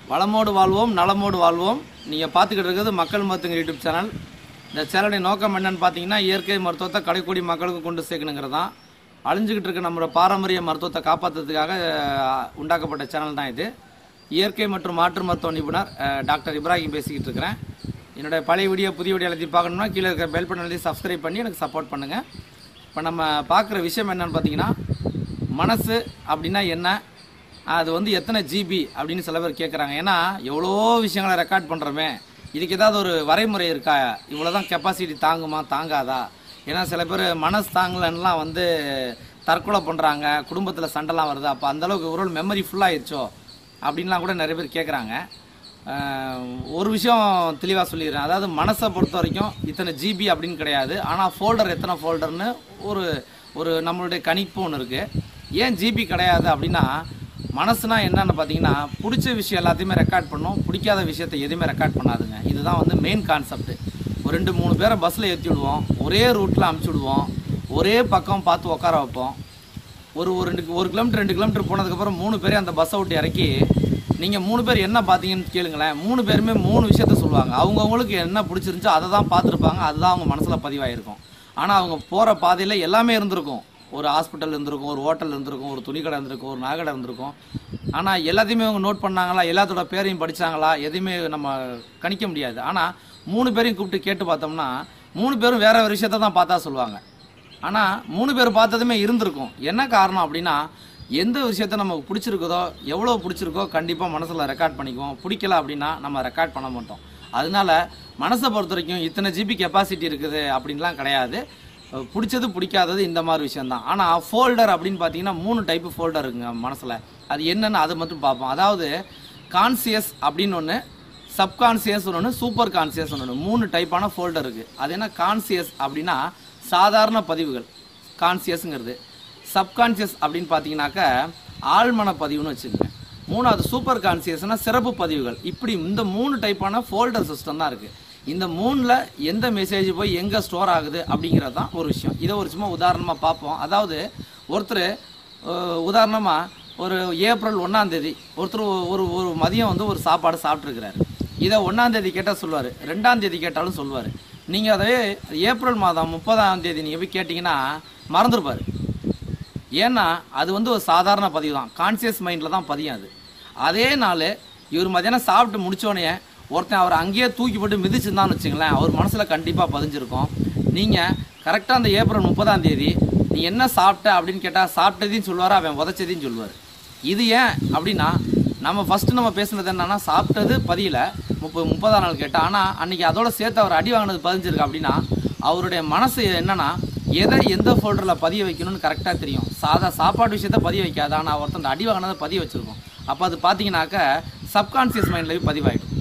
வளமோடு வாழ்வோம் நலமோடு வாழ்வோம் நீங்கள் பார்த்துக்கிட்டு இருக்கிறது மக்கள் மருத்துவங்க யூடியூப் சேனல் இந்த சேனலுடைய நோக்கம் என்னன்னு பார்த்தீங்கன்னா இயற்கை மருத்துவத்தை கடைக்கூடி மக்களுக்கு கொண்டு சேர்க்கணுங்கிறது தான் அழிஞ்சுக்கிட்டு இருக்க நம்மளோட பாரம்பரிய மருத்துவத்தை காப்பாற்றுறதுக்காக அஹ், உண்டாக்கப்பட்ட சேனல் தான் இது இயற்கை மற்றும் மாற்று மருத்துவ நிபுணர் அஹ், டாக்டர் இப்ராஹிம் பேசிக்கிட்டு இருக்கிறேன் என்னுடைய பழைய வீடியோ புதிய வீடியோ எல்லாத்தையும் பார்க்கணும்னா கீழே இருக்க பெல் பட்டன் எழுதி சப்ஸ்கிரைப் பண்ணி எனக்கு சப்போர்ட் பண்ணுங்கள் இப்போ நம்ம பார்க்குற விஷயம் என்னன்னு பார்த்தீங்கன்னா மனசு அப்படின்னா என்ன அது வந்து எத்தனை ஜிபி அப்படின்னு சில பேர் கேட்குறாங்க ஏன்னா எவ்வளோ விஷயங்களை ரெக்கார்ட் பண்ணுறோமே இதுக்கு ஏதாவது ஒரு வரைமுறை இருக்கா இவ்வளோ தான் கெப்பாசிட்டி தாங்குமா தாங்காதா ஏன்னா சில பேர் மனசு தாங்கலன்னுலாம் வந்து தற்கொலை பண்ணுறாங்க குடும்பத்தில் சண்டைலாம் வருது அப்போ அந்தளவுக்கு ஒரு மெமரி ஃபுல்லாகிடுச்சோ அப்படின்லாம் கூட நிறைய பேர் கேட்குறாங்க ஆஹ் ஒரு விஷயம் தெளிவாக சொல்லிடுறேன் அதாவது மனசை பொறுத்த வரைக்கும் இத்தனை ஜிபி அப்படின்னு கிடையாது ஆனால் ஃபோல்டர் எத்தனை ஃபோல்டர்னு ஒரு ஒரு நம்மளுடைய கணிப்பு ஒன்று இருக்குது ஏன் ஜிபி கிடையாது அப்படின்னா மனசுனா என்னன்னு பார்த்தீங்கன்னா பிடிச்ச விஷயம் எல்லாத்தையுமே ரெக்கார்ட் பண்ணும் பிடிக்காத விஷயத்தை எதுவுமே ரெக்கார்ட் பண்ணாதுங்க இதுதான் வந்து மெயின் கான்செப்ட் ஒரு ரெண்டு மூணு பேரை பஸ்ஸில் ஏற்றி விடுவோம் ஒரே ரூட்டில் அமுச்சு விடுவோம் ஒரே பக்கம் பார்த்து உட்கார வைப்போம் ஒரு ஒரு ரெண்டு ஒரு கிலோமீட்டர் ரெண்டு கிலோமீட்டர் போனதுக்கப்புறம் மூணு பேரையும் அந்த பஸ்ஸை விட்டு இறக்கி நீங்கள் மூணு பேர் என்ன பார்த்தீங்கன்னு கேளுங்களேன் மூணு பேருமே மூணு விஷயத்த சொல்லுவாங்க அவங்கவுங்களுக்கு என்ன பிடிச்சிருந்துச்சோ அதை தான் பார்த்துருப்பாங்க அதுதான் அவங்க மனசில் பதிவாயிருக்கும் ஆனால் அவங்க போகிற பாதையில் எல்லாமே இருந்திருக்கும் ஒரு ஹாஸ்பிட்டல் இருந்திருக்கும் ஒரு ஹோட்டல் இருந்திருக்கும் ஒரு துணிக்கடை இருந்திருக்கும் ஒரு நகைக்கடை இருந்திருக்கும் ஆனால் எல்லாத்தையுமே அவங்க நோட் பண்ணாங்களா எல்லாத்தோட பேரையும் படிச்சாங்களா எதையுமே நம்ம கணிக்க முடியாது ஆனால் மூணு பேரையும் கூப்பிட்டு கேட்டு பார்த்தோம்னா மூணு பேரும் வேற ஒரு விஷயத்த தான் பார்த்தா சொல்லுவாங்க ஆனால் மூணு பேர் பார்த்ததுமே இருந்திருக்கும் என்ன காரணம் அப்படின்னா எந்த விஷயத்த நமக்கு பிடிச்சிருக்குதோ எவ்வளோ பிடிச்சிருக்கோ கண்டிப்பாக மனசில் ரெக்கார்ட் பண்ணிக்குவோம் பிடிக்கல அப்படின்னா நம்ம ரெக்கார்ட் பண்ண மாட்டோம் அதனால மனசை பொறுத்த வரைக்கும் இத்தனை ஜிபி கெப்பாசிட்டி இருக்குது அப்படின்லாம் கிடையாது அஹ் பிடிச்சது பிடிக்காதது இந்த மாதிரி விஷயம்தான் ஆனால் ஃபோல்டர் அப்படின்னு பார்த்தீங்கன்னா மூணு டைப்பு ஃபோல்டர் இருக்குங்க மனசில் அது என்னன்னு அதை மட்டும் பார்ப்போம் அதாவது கான்சியஸ் அப்படின்னு ஒன்று சப்கான்சியஸ் ஒன்று சூப்பர் கான்சியஸ் ஒன்று மூணு டைப்பான ஃபோல்டர் இருக்குது அது என்ன கான்சியஸ் அப்படின்னா சாதாரண பதிவுகள் கான்சியஸுங்கிறது சப்கான்சியஸ் அப்படின்னு பார்த்தீங்கன்னாக்க ஆழ்மன பதிவுன்னு வச்சுக்கோங்க மூணாவது சூப்பர் கான்சியஸ்னா சிறப்பு பதிவுகள் இப்படி இந்த மூணு டைப்பான ஃபோல்டர் சிஸ்டம் தான் இருக்குது இந்த மூணில் எந்த மெசேஜ் போய் எங்கே ஸ்டோர் ஆகுது அப்படிங்கிறது தான் ஒரு விஷயம் இதை ஒரு சும்மா உதாரணமாக பார்ப்போம் அதாவது ஒருத்தர் உதாரணமாக ஒரு ஏப்ரல் ஒன்றாம் தேதி ஒருத்தர் ஒரு ஒரு மதியம் வந்து ஒரு சாப்பாடு சாப்பிட்ருக்கிறாரு இதை ஒன்றாம் தேதி கேட்டால் சொல்லுவார் ரெண்டாம் தேதி கேட்டாலும் சொல்லுவார் நீங்கள் அதை ஏப்ரல் மாதம் முப்பதாம் தேதி நீங்கள் போய் கேட்டிங்கன்னா மறந்துருப்பார் ஏன்னா அது வந்து ஒரு சாதாரண பதிவு தான் கான்சியஸ் மைண்டில் தான் பதியும் அது அதே நாள் இவர் மதியானம் சாப்பிட்டு முடிச்சோடனே ஒருத்தன் அவர் அங்கேயே தூக்கி போட்டு மிதிச்சிருந்தான்னு வச்சுங்களேன் அவர் மனசில் கண்டிப்பாக பதிஞ்சிருக்கும் நீங்கள் கரெக்டாக அந்த ஏப்ரல் முப்பதாம் தேதி நீ என்ன சாப்பிட்ட அப்படின்னு கேட்டால் சாப்பிட்டதையும் சொல்லுவார் அவன் உதச்சதையும் சொல்லுவார் இது ஏன் அப்படின்னா நம்ம ஃபஸ்ட்டு நம்ம பேசுனது என்னன்னா சாப்பிட்டது பதியல முப்பது முப்பதாம் நாள் கேட்டால் ஆனால் அன்றைக்கி அதோட சேர்த்து அவர் அடி வாங்கினது பதிஞ்சிருக்கு அப்படின்னா அவருடைய மனசு என்னன்னா எதை எந்த ஃபோல்டரில் பதிய வைக்கணும்னு கரெக்டாக தெரியும் சாதா சாப்பாடு விஷயத்த பதிய வைக்காது ஆனால் ஒருத்தன் அடி வாங்கினதை பதிய வச்சுருக்கோம் அப்போ அது பார்த்தீங்கன்னாக்க சப்கான்சியஸ் மைண்ட்லேயும் பதிவாயிடும்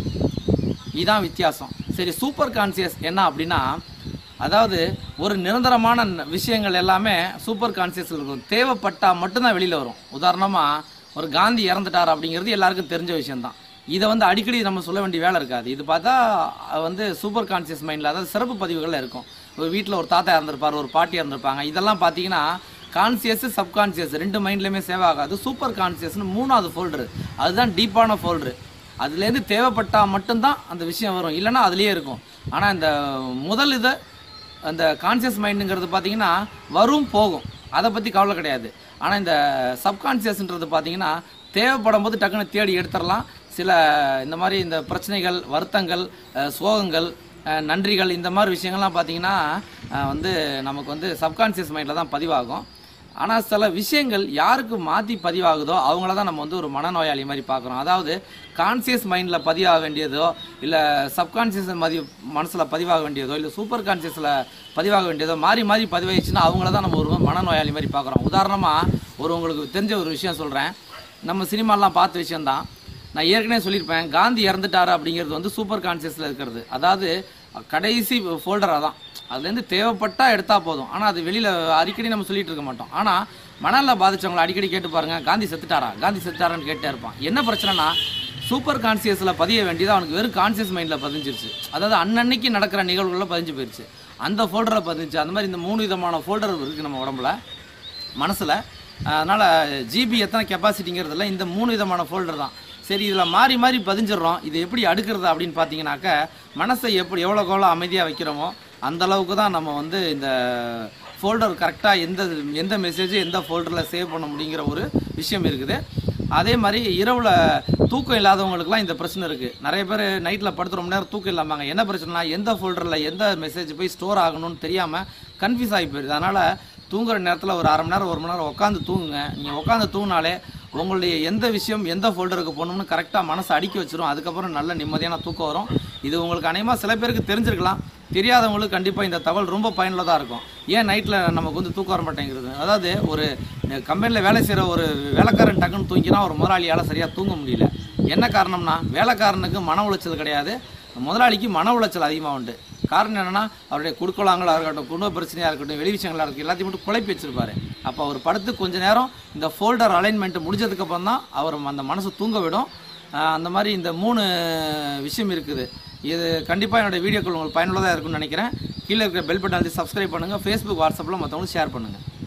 இதான் வித்தியாசம் சரி சூப்பர் கான்சியஸ் என்ன அப்படின்னா அதாவது ஒரு நிரந்தரமான ந- விஷயங்கள் எல்லாமே சூப்பர் கான்சியஸில் இருக்கும் தேவைப்பட்டால் மட்டும்தான் வெளியில் வரும் உதாரணமாக ஒரு காந்தி இறந்துட்டார் அப்படிங்கிறது எல்லாருக்கும் தெரிஞ்ச விஷயம்தான் இதை வந்து அடிக்கடி நம்ம சொல்ல வேண்டிய வேலை இருக்காது இது பார்த்தா அஹ், வந்து சூப்பர் கான்சியஸ் மைண்டில் அதாவது சிறப்பு பதிவுகளில் இருக்கும் ஒரு வீட்டில் ஒரு தாத்தா இறந்துருப்பார் ஒரு பாட்டி இறந்துருப்பாங்க இதெல்லாம் பார்த்தீங்கன்னா கான்சியஸ் சப்கான்சியஸ் ரெண்டு மைண்ட்லையுமே சேவ் ஆகாது சூப்பர் கான்சியஸ்னு மூணாவது ஃபோல்டரு அதுதான் டீப்பான ஃபோல்டரு அதுலேருந்து தேவைப்பட்டால் மட்டும்தான் அந்த விஷயம் வரும் இல்லைன்னா அதுலேயே இருக்கும் ஆனால் இந்த முதல் இதை அந்த கான்சியஸ் மைண்டுங்கிறது பார்த்தீங்கன்னா வரும் போகும் அதை பற்றி கவலை கிடையாது ஆனால் இந்த சப்கான்சியஸ்ன்றது பார்த்தீங்கன்னா தேவைப்படும் போது டக்குன்னு தேடி எடுத்துடலாம் சில இந்த மாதிரி இந்த பிரச்சனைகள் வருத்தங்கள் அஹ், சோகங்கள் அஹ், நன்றிகள் இந்த மாதிரி விஷயங்கள்லாம் பார்த்தீங்கன்னா அஹ், வந்து நமக்கு வந்து சப்கான்சியஸ் மைண்டில் தான் பதிவாகும் ஆனால் சில விஷயங்கள் யாருக்கு மாற்றி பதிவாகுதோ அவங்கள தான் நம்ம வந்து ஒரு மனநோயாளி மாதிரி பார்க்குறோம் அதாவது கான்சியஸ் மைண்டில் பதிவாக வேண்டியதோ இல்லை சப்கான்சியஸ் மதி மனசில் பதிவாக வேண்டியதோ இல்லை சூப்பர் கான்சியஸில் பதிவாக வேண்டியதோ மாறி மாறி பதிவாயிடுச்சுன்னா அவங்கள தான் நம்ம ஒரு மனநோயாளி மாதிரி பார்க்குறோம் உதாரணமாக ஒரு உங்களுக்கு தெரிஞ்ச ஒரு விஷயம் சொல்கிறேன் நம்ம சினிமாலாம் பார்த்த விஷயம்தான் நான் ஏற்கனவே சொல்லியிருப்பேன் காந்தி இறந்துட்டாரு அப்படிங்கிறது வந்து சூப்பர் கான்சியஸில் இருக்கிறது அதாவது கடைசி ஃபோல்டராக தான் அதுலேருந்து தேவைப்பட்டா எடுத்தால் போதும் ஆனால் அது வெளியில் அடிக்கடி நம்ம சொல்லிட்டு இருக்க மாட்டோம் ஆனால் மணலில் பாதிச்சவங்களை அடிக்கடி கேட்டு பாருங்க காந்தி செத்துட்டாரா காந்தி செத்துட்டாரான்னு கேட்டே இருப்பான் என்ன பிரச்சனைனா சூப்பர் கான்சியஸில் பதிய வேண்டியது அவனுக்கு வெறும் கான்சியஸ் மைண்டில் பதிஞ்சிருச்சு அதாவது அன்னன்னைக்கு நடக்கிற நிகழ்வுகளில் பதிஞ்சு போயிருச்சு அந்த ஃபோல்டரில் பதிஞ்சு அந்த மாதிரி இந்த மூணு விதமான ஃபோல்டர் இருக்குது நம்ம உடம்புல மனசில் அதனால் ஜிபி எத்தனை கெப்பாசிட்டிங்கிறதுல இந்த மூணு விதமான ஃபோல்டர் தான் சரி இதில் மாறி மாறி பதிஞ்சிடுறோம் இது எப்படி அடுக்கிறது அப்படின்னு பார்த்தீங்கன்னாக்க மனசை எப்படி எவ்வளோக்கு எவ்வளோ அமைதியாக வைக்கிறோமோ அந்த அளவுக்கு தான் நம்ம வந்து இந்த ஃபோல்டர் கரெக்டாக எந்த எந்த மெசேஜ் எந்த ஃபோல்டரில் சேவ் பண்ண முடியுங்கிற ஒரு விஷயம் இருக்குது அதே மாதிரி இரவில் தூக்கம் இல்லாதவங்களுக்குலாம் இந்த பிரச்சனை இருக்குது நிறைய பேர் நைட்டில் படுத்து ரொம்ப நேரம் தூக்கம் இல்லாமாங்க என்ன பிரச்சனைனா எந்த ஃபோல்டரில் எந்த மெசேஜ் போய் ஸ்டோர் ஆகணும்னு தெரியாமல் கன்ஃபியூஸ் ஆகி போயிடுது அதனால் தூங்குற நேரத்தில் ஒரு அரை மணி நேரம் ஒரு மணி நேரம் உட்காந்து தூங்குங்க நீங்கள் உட்காந்து தூங்கினாலே உங்களுடைய எந்த விஷயம் எந்த ஃபோல்டருக்கு போகணும்னு கரெக்டாக மனசை அடுக்கி வச்சிரும் அதுக்கப்புறம் நல்ல நிம்மதியான தூக்கம் வரும் இது உங்களுக்கு அநேகமாக சில பேருக்கு தெரிஞ்சிருக்கலாம் தெரியாதவங்களுக்கு கண்டிப்பாக இந்த தகவல் ரொம்ப பயனுள்ளதாக இருக்கும் ஏன் நைட்டில் நமக்கு வந்து தூக்கம் வர மாட்டேங்கிறது அதாவது ஒரு கம்பெனியில் வேலை செய்கிற ஒரு வேலைக்காரன் டக்குன்னு தூங்கினா ஒரு முதலாளியால் சரியாக தூங்க முடியல என்ன காரணம்னா வேலைக்காரனுக்கு மன உளைச்சல் கிடையாது முதலாளிக்கு மன உளைச்சல் அதிகமாக உண்டு காரணம் என்னன்னா அவருடைய குடுக்கலாங்களாக இருக்கட்டும் குடும்ப பிரச்சனையாக இருக்கட்டும் வெளி விஷயங்களாக இருக்கட்டும் எல்லாத்தையும் மட்டும் குழப்பி வச்சிருப்பாரு அப்போ அவர் படுத்து கொஞ்ச நேரம் இந்த ஃபோல்டர் அலைன்மெண்ட் முடிஞ்சதுக்கப்புறம் தான் அவர் அந்த மனசு தூங்க விடும் ஆஹ் அந்த மாதிரி இந்த மூணு விஷயம் இருக்குது இது கண்டிப்பாக என்னோட வீடியோக்கள் உங்களுக்கு பயனுள்ளதாக இருக்கும்னு நினைக்கிறேன் கீழே இருக்கிற பெல் பட்டன் அழுத்தி சப்ஸ்கிரைப் பண்ணுங்கள் ஃபேஸ்புக் வாட்ஸ்அப்பில் மற்றவங்களுக்கு ஷேர் பண்ணுங்கள்